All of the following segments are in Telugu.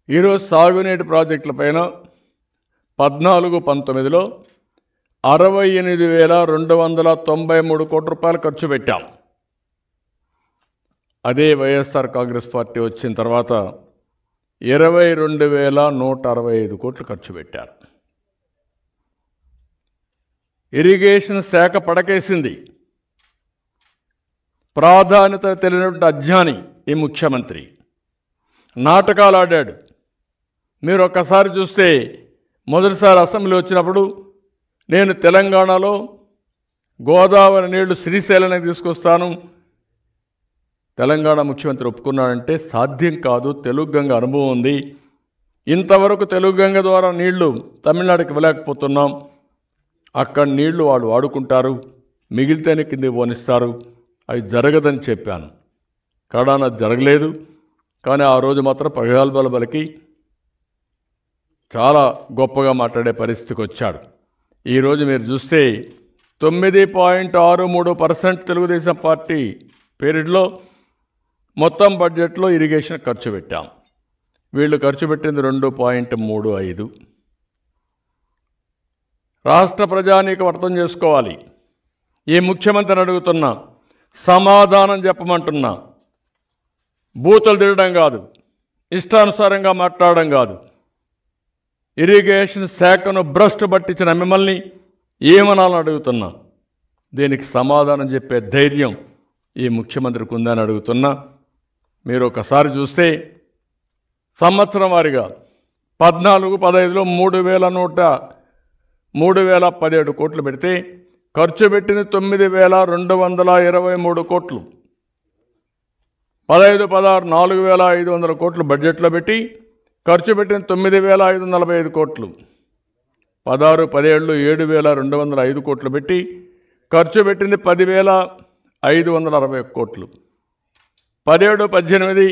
ఈరోజు సాగునీటి ప్రాజెక్టుల పైన పద్నాలుగు పంతొమ్మిదిలో అరవై ఎనిమిది వేల రెండు వందల తొంభై మూడు కోట్ల రూపాయలు ఖర్చు పెట్టాం అదే వైఎస్ఆర్ కాంగ్రెస్ పార్టీ వచ్చిన తర్వాత ఇరవై రెండు వేల నూట అరవై ఐదు కోట్లు ఖర్చు పెట్టారు ఇరిగేషన్ శాఖ పడకేసింది ప్రాధాన్యత తెలియనటువంటి అజ్ఞాని ఈ ముఖ్యమంత్రి నాటకాలు ఆడాడు మీరు ఒక్కసారి చూస్తే మొదటిసారి అసెంబ్లీ వచ్చినప్పుడు నేను తెలంగాణలో గోదావరి నీళ్లు శ్రీశైలానికి తీసుకొస్తాను తెలంగాణ ముఖ్యమంత్రి ఒప్పుకున్నాడంటే సాధ్యం కాదు తెలుగు గంగ అనుభవం ఉంది ఇంతవరకు తెలుగు గంగ ద్వారా నీళ్లు తమిళనాడుకి ఇవ్వలేకపోతున్నాం అక్కడ నీళ్లు వాళ్ళు వాడుకుంటారు మిగిలితేనే కింద పోనిస్తారు అవి జరగదని చెప్పాను కడాన జరగలేదు కానీ ఆ రోజు మాత్రం ప్రగల్భాల బలికి చాలా గొప్పగా మాట్లాడే పరిస్థితికి వచ్చాడు ఈరోజు మీరు చూస్తే తొమ్మిది పాయింట్ ఆరు మూడు పర్సెంట్ తెలుగుదేశం పార్టీ పీరియడ్లో మొత్తం బడ్జెట్లో ఇరిగేషన్ ఖర్చు పెట్టాం వీళ్ళు ఖర్చు పెట్టింది రెండు పాయింట్ మూడు ఐదు రాష్ట్ర ప్రజానీకం అర్థం చేసుకోవాలి ఈ ముఖ్యమంత్రిని అడుగుతున్నా సమాధానం చెప్పమంటున్నా బూతులు తిరగడం కాదు ఇష్టానుసారంగా మాట్లాడడం కాదు ఇరిగేషన్ శాఖను భ్రష్టు పట్టించిన మిమ్మల్ని ఏమనాలని అడుగుతున్నా దీనికి సమాధానం చెప్పే ధైర్యం ఈ ముఖ్యమంత్రికి ఉందని అడుగుతున్నా మీరు ఒకసారి చూస్తే సంవత్సరం వారిగా పద్నాలుగు పదహైదులో మూడు వేల నూట మూడు వేల పదిహేడు కోట్లు పెడితే ఖర్చు పెట్టింది తొమ్మిది వేల రెండు వందల ఇరవై మూడు కోట్లు పదహైదు పదహారు నాలుగు వేల ఐదు వందల కోట్లు బడ్జెట్లో పెట్టి ఖర్చు పెట్టిన తొమ్మిది వేల ఐదు వందల నలభై ఐదు కోట్లు పదహారు పదిహేళ్ళు ఏడు వేల రెండు వందల ఐదు కోట్లు పెట్టి ఖర్చు పెట్టింది పదివేల ఐదు వందల అరవై ఒక్క కోట్లు పదిహేడు పద్దెనిమిది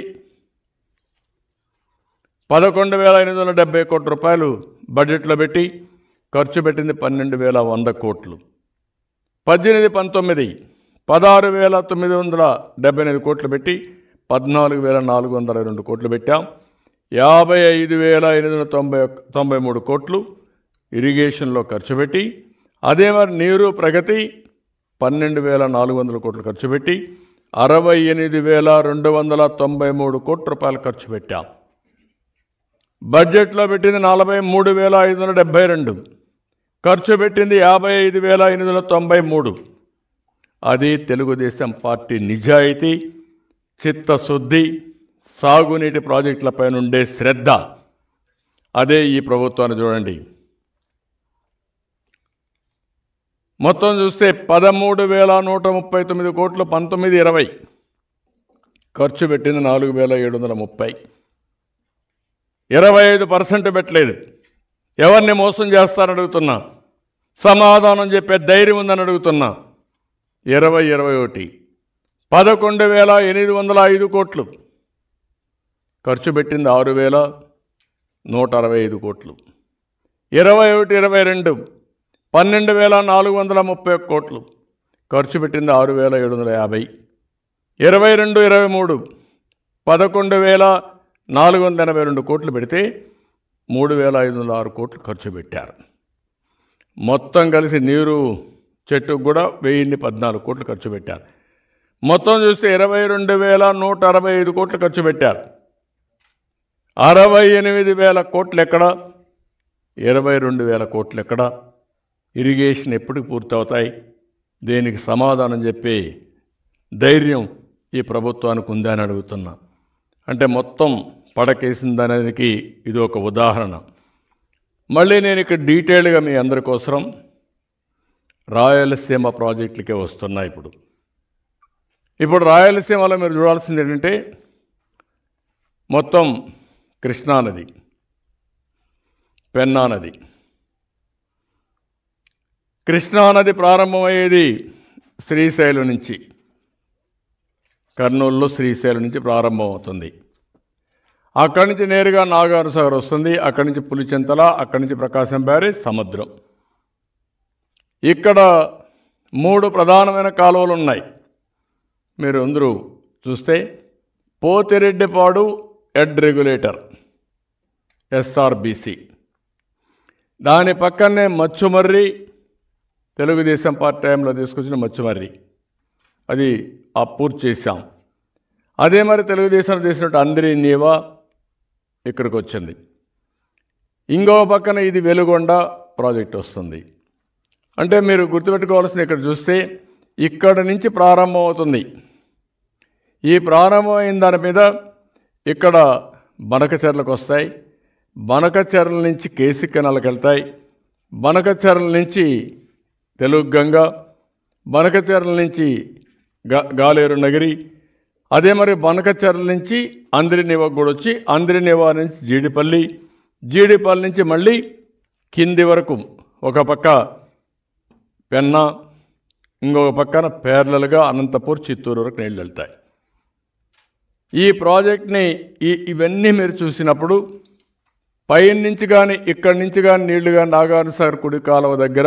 పదకొండు వేల ఎనిమిది వందల డెబ్బై కోట్ల రూపాయలు బడ్జెట్లో పెట్టి ఖర్చు పెట్టింది పన్నెండు వేల వంద కోట్లు పద్దెనిమిది పంతొమ్మిది పదహారు వేల తొమ్మిది వందల డెబ్బై ఎనిమిది కోట్లు పెట్టి పద్నాలుగు వేల నాలుగు వందల రెండు కోట్లు పెట్టాం యాభై ఐదు వేల ఎనిమిది వందల తొంభై ఒక్క తొంభై మూడు కోట్లు ఇరిగేషన్లో ఖర్చు పెట్టి అదే మరి నీరు ప్రగతి పన్నెండు వేల నాలుగు వందల కోట్లు ఖర్చు పెట్టి అరవై ఎనిమిది వేల రెండు వందల తొంభై మూడు కోట్ల రూపాయలు ఖర్చు పెట్టాం బడ్జెట్లో పెట్టింది నలభై మూడు వేల ఐదు వందల డెబ్బై రెండు ఖర్చు పెట్టింది యాభై ఐదు వేల ఎనిమిది వందల తొంభై మూడు అది తెలుగుదేశం పార్టీ నిజాయితీ చిత్తశుద్ధి సాగునీటి ప్రాజెక్టులపై ఉండే శ్రద్ధ అదే ఈ ప్రభుత్వాన్ని చూడండి మొత్తం చూస్తే పదమూడు వేల నూట ముప్పై తొమ్మిది కోట్లు పంతొమ్మిది ఇరవై ఖర్చు పెట్టింది నాలుగు వేల ఏడు వందల ముప్పై ఇరవై ఐదు పర్సెంట్ పెట్టలేదు ఎవరిని మోసం చేస్తారని అడుగుతున్నా సమాధానం చెప్పే ధైర్యం ఉందని అడుగుతున్నా ఇరవై ఇరవై ఒకటి పదకొండు వేల ఎనిమిది వందల ఐదు కోట్లు ఖర్చు పెట్టింది ఆరు వేల నూట అరవై ఐదు కోట్లు ఇరవై ఒకటి ఇరవై రెండు పన్నెండు వేల నాలుగు వందల ముప్పై ఒక్క కోట్లు ఖర్చు పెట్టింది ఆరు వేల ఏడు వందల యాభై ఇరవై రెండు ఇరవై మూడు పదకొండు వేల నాలుగు వందల ఎనభై రెండు కోట్లు పెడితే మూడు వేల ఐదు వందల ఆరు కోట్లు ఖర్చు పెట్టారు మొత్తం కలిసి నీరు చెట్టుకు కూడా వెయ్యిన్ని పద్నాలుగు కోట్లు ఖర్చు పెట్టారు మొత్తం చూస్తే ఇరవై రెండు వేల నూట అరవై ఐదు కోట్లు ఖర్చు పెట్టారు అరవై ఎనిమిది వేల కోట్లు ఎక్కడ ఇరవై రెండు వేల కోట్లు ఎక్కడ ఇరిగేషన్ ఎప్పటికి పూర్తవుతాయి దీనికి సమాధానం చెప్పి ధైర్యం ఈ ప్రభుత్వానికి ఉందని అడుగుతున్నా అంటే మొత్తం పడకేసిందనేది ఇది ఒక ఉదాహరణ మళ్ళీ నేను ఇక్కడ డీటెయిల్గా మీ అందరి కోసం రాయలసీమ ప్రాజెక్టులకే వస్తున్నా ఇప్పుడు ఇప్పుడు రాయలసీమలో మీరు చూడాల్సింది ఏంటంటే మొత్తం కృష్ణానది పెన్నా నది కృష్ణానది ప్రారంభమయ్యేది శ్రీశైలం నుంచి కర్నూలులో శ్రీశైలం నుంచి ప్రారంభమవుతుంది అక్కడి నుంచి నేరుగా నాగార్ సాగర్ వస్తుంది అక్కడి నుంచి పులిచెంతల అక్కడి నుంచి ప్రకాశం బ్యారేజ్ సముద్రం ఇక్కడ మూడు ప్రధానమైన కాలువలు ఉన్నాయి మీరు అందరూ చూస్తే పోతిరెడ్డిపాడు ఎడ్ రెగ్యులేటర్ ఎస్ఆర్బిసి దాని పక్కనే మచ్చుమర్రి తెలుగుదేశం పార్టీ టైంలో తీసుకొచ్చిన మచ్చుమర్రి అది ఆ పూర్తి చేశాం అదే మరి తెలుగుదేశం చేసినట్టు అందరి నీవా ఇక్కడికి వచ్చింది ఇంకో పక్కన ఇది వెలుగొండ ప్రాజెక్ట్ వస్తుంది అంటే మీరు గుర్తుపెట్టుకోవాల్సింది ఇక్కడ చూస్తే ఇక్కడ నుంచి ప్రారంభమవుతుంది ఈ ప్రారంభమైన దాని మీద ఇక్కడ బనకచెర్లకు వస్తాయి బనకచెర్ల నుంచి కేసీ కెనాల్కి వెళ్తాయి బనకచెర్ల నుంచి తెలుగు గంగ బనకచెర్ల నుంచి గా గాలేరు నగరి అదే మరి బనకచెర్ల నుంచి అంద్రినివా కూడా వచ్చి అంద్రినివా నుంచి జీడిపల్లి జీడిపల్లి నుంచి మళ్ళీ కింది వరకు ఒక పక్క పెన్నా ఇంకొక పక్కన పేర్లలుగా అనంతపూర్ చిత్తూరు వరకు నీళ్ళు వెళ్తాయి ఈ ప్రాజెక్ట్ని ఈ ఇవన్నీ మీరు చూసినప్పుడు పైన నుంచి కానీ ఇక్కడి నుంచి కానీ నీళ్లు కానీ నాగార్జున సాగర్ కుడి కాలువ దగ్గర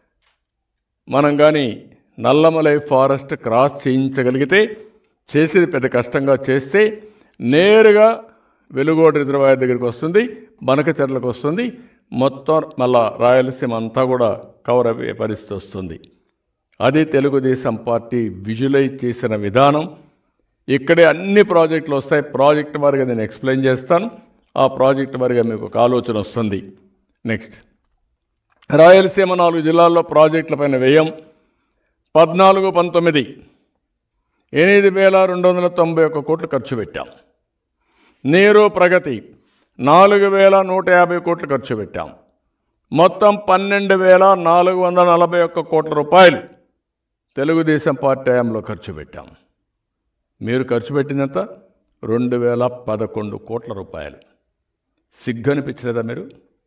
మనం కానీ నల్లమలై ఫారెస్ట్ క్రాస్ చేయించగలిగితే చేసేది పెద్ద కష్టంగా చేస్తే నేరుగా వెలుగోడు రిజర్వాయర్ దగ్గరికి వస్తుంది బనకచెర్లకు వస్తుంది మొత్తం మళ్ళా రాయలసీమ అంతా కూడా కవర్ అయ్యే పరిస్థితి వస్తుంది అది తెలుగుదేశం పార్టీ విజువలైజ్ చేసిన విధానం ఇక్కడే అన్ని ప్రాజెక్టులు వస్తాయి ప్రాజెక్ట్ వారిగా నేను ఎక్స్ప్లెయిన్ చేస్తాను ఆ ప్రాజెక్ట్ వారిగా మీకు ఒక ఆలోచన వస్తుంది నెక్స్ట్ రాయలసీమ నాలుగు జిల్లాల్లో ప్రాజెక్టుల పైన వ్యయం పద్నాలుగు పంతొమ్మిది ఎనిమిది వేల రెండు వందల తొంభై ఒక్క కోట్లు ఖర్చు పెట్టాం నీరు ప్రగతి నాలుగు వేల నూట యాభై కోట్లు ఖర్చు పెట్టాం మొత్తం పన్నెండు వేల నాలుగు వందల నలభై ఒక్క కోట్ల రూపాయలు తెలుగుదేశం పార్టీ హయాంలో ఖర్చు పెట్టాం మీరు ఖర్చు పెట్టినంత రెండు వేల పదకొండు కోట్ల రూపాయలు సిగ్గు అనిపించలేదా మీరు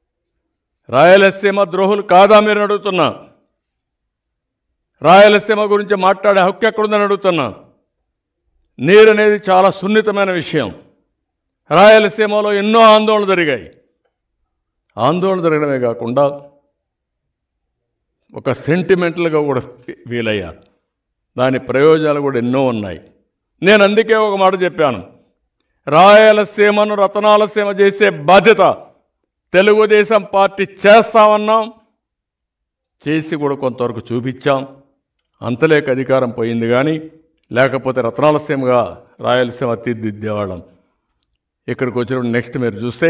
రాయలసీమ ద్రోహులు కాదా మీరు అడుగుతున్నా రాయలసీమ గురించి మాట్లాడే హక్కు ఎక్కడుందని అడుగుతున్నా నీరు అనేది చాలా సున్నితమైన విషయం రాయలసీమలో ఎన్నో ఆందోళనలు జరిగాయి ఆందోళన జరగడమే కాకుండా ఒక సెంటిమెంటల్గా కూడా ఫీల్ అయ్యారు దాని ప్రయోజనాలు కూడా ఎన్నో ఉన్నాయి నేను అందుకే ఒక మాట చెప్పాను రాయలసీమను రతనాలసీమ చేసే బాధ్యత తెలుగుదేశం పార్టీ చేస్తామన్నాం చేసి కూడా కొంతవరకు చూపించాం అంతలేక అధికారం పోయింది కానీ లేకపోతే రత్నాలసీమగా రాయలసీమ తీర్దిద్దేవాళ్ళం ఇక్కడికి వచ్చినప్పుడు నెక్స్ట్ మీరు చూస్తే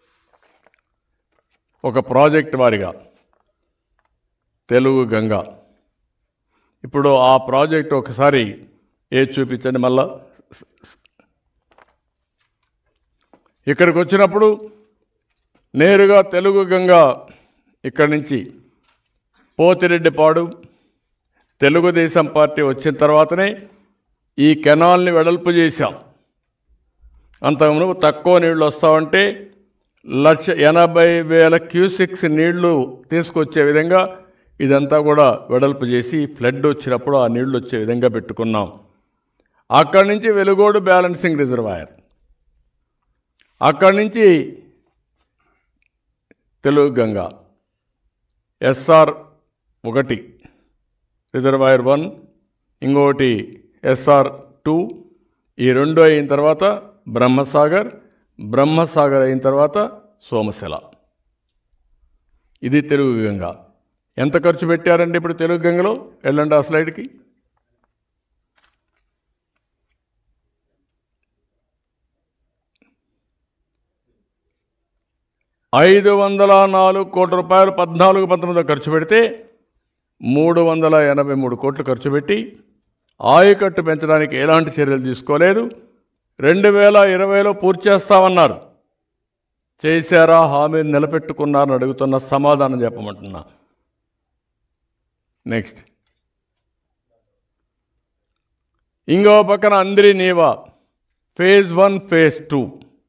ఒక ప్రాజెక్ట్ వారిగా తెలుగు గంగ ఇప్పుడు ఆ ప్రాజెక్ట్ ఒకసారి ఏ చూపించండి మళ్ళా ఇక్కడికి వచ్చినప్పుడు నేరుగా తెలుగు గంగ ఇక్కడి నుంచి పోతిరెడ్డిపాడు తెలుగుదేశం పార్టీ వచ్చిన తర్వాతనే ఈ కెనాల్ని వెడల్పు చేశాం అంతకుముందు తక్కువ నీళ్లు వస్తామంటే లక్ష ఎనభై వేల క్యూసిక్స్ నీళ్లు తీసుకొచ్చే విధంగా ఇదంతా కూడా వెడల్పు చేసి ఫ్లడ్ వచ్చినప్పుడు ఆ నీళ్లు వచ్చే విధంగా పెట్టుకున్నాం అక్కడి నుంచి వెలుగోడు బ్యాలెన్సింగ్ రిజర్వాయర్ అక్కడి నుంచి తెలుగు గంగ ఎస్ఆర్ ఒకటి రిజర్వాయర్ వన్ ఇంకొకటి ఎస్ఆర్ టూ ఈ రెండు అయిన తర్వాత బ్రహ్మసాగర్ బ్రహ్మసాగర్ అయిన తర్వాత సోమశిల ఇది తెలుగు గంగ ఎంత ఖర్చు పెట్టారండి ఇప్పుడు తెలుగు గంగలో వెళ్ళండి ఆ స్లైడ్కి ఐదు వందల నాలుగు కోట్ల రూపాయలు పద్నాలుగు పంతొమ్మిదిలో ఖర్చు పెడితే మూడు వందల ఎనభై మూడు కోట్లు ఖర్చు పెట్టి ఆయకట్టు పెంచడానికి ఎలాంటి చర్యలు తీసుకోలేదు రెండు వేల ఇరవైలో పూర్తి చేస్తామన్నారు చేశారా హామీని నిలబెట్టుకున్నారని అడుగుతున్న సమాధానం చెప్పమంటున్నా నెక్స్ట్ ఇంకో పక్కన Handri Neeva phase one phase two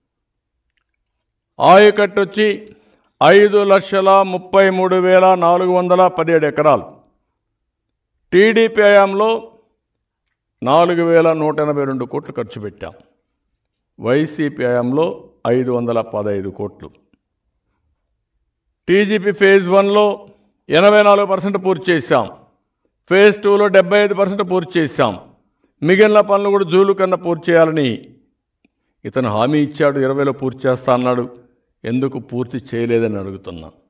ఆయకట్టు వచ్చి ఐదు లక్షల ముప్పై మూడు వేల నాలుగు వందల పదిహేడు ఎకరాలు టీడీపీ హయాంలో నాలుగు వేల నూట ఎనభై రెండు కోట్లు ఖర్చు పెట్టాం వైసీపీ హయాంలో ఐదు వందల పదహైదు కోట్లు టీజీపీ ఫేజ్ వన్లో ఎనభై నాలుగు పర్సెంట్ పూర్తి చేశాం ఫేజ్ టూలో డెబ్బై ఐదు పర్సెంట్ పూర్తి చేశాం మిగిలిన పనులు కూడా జూలు కన్నా పూర్తి చేయాలని ఇతను హామీ ఇచ్చాడు ఇరవైలో పూర్తి చేస్తా అన్నాడు ఎందుకు పూర్తి చేయలేదని అడుగుతున్నా